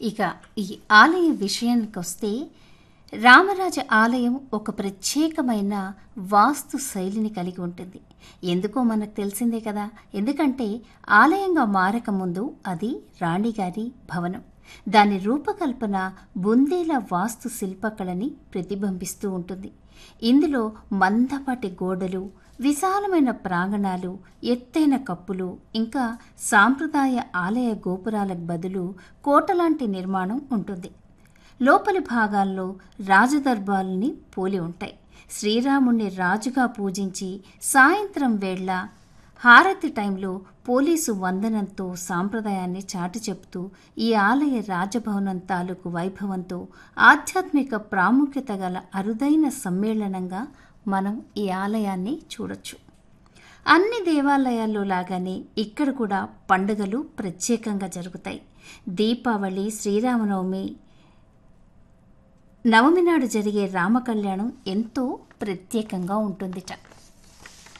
ఇక ఈ ఆలయ విషయానికి వస్తే రామరాజ ఆలయం ఒక ప్రత్యేకమైన వాస్తు శైలిని కలిగి ఉంటుంది ఎందుకో మనకు తెలిసిందే కదా ఎందుకంటే ఆలయంగా మారకముందు అది రాణిగారి భవనం దాని రూపకల్పన బుందేల వాస్తు శిల్పకళని ప్రతిబింబిస్తూ ఉంటుంది ఇందులో మందపాటి గోడలు విశాలమైన ప్రాంగణాలు ఎత్తైన కప్పులు ఇంకా సాంప్రదాయ ఆలయ గోపురాలకు బదులు కోటలాంటి నిర్మాణం ఉంటుంది లోపలి భాగాల్లో రాజదర్బాల్ని పోలి ఉంటాయి శ్రీరాముణ్ణి రాజుగా పూజించి సాయంత్రం వేళ హారతి టైంలో పోలీసు వందనంతో సాంప్రదాయాన్ని చాటి చెప్తూ ఈ ఆలయ రాజభవనం తాలూకు వైభవంతో ఆధ్యాత్మిక ప్రాముఖ్యత గల అరుదైన సమ్మేళనంగా మనం ఈ ఆలయాన్ని చూడొచ్చు అన్ని దేవాలయాల్లో లాగానే ఇక్కడ కూడా పండుగలు ప్రత్యేకంగా జరుగుతాయి దీపావళి శ్రీరామనవమి నవమి నాడు జరిగే రామ కళ్యాణం ఎంతో ప్రత్యేకంగా ఉంటుందిట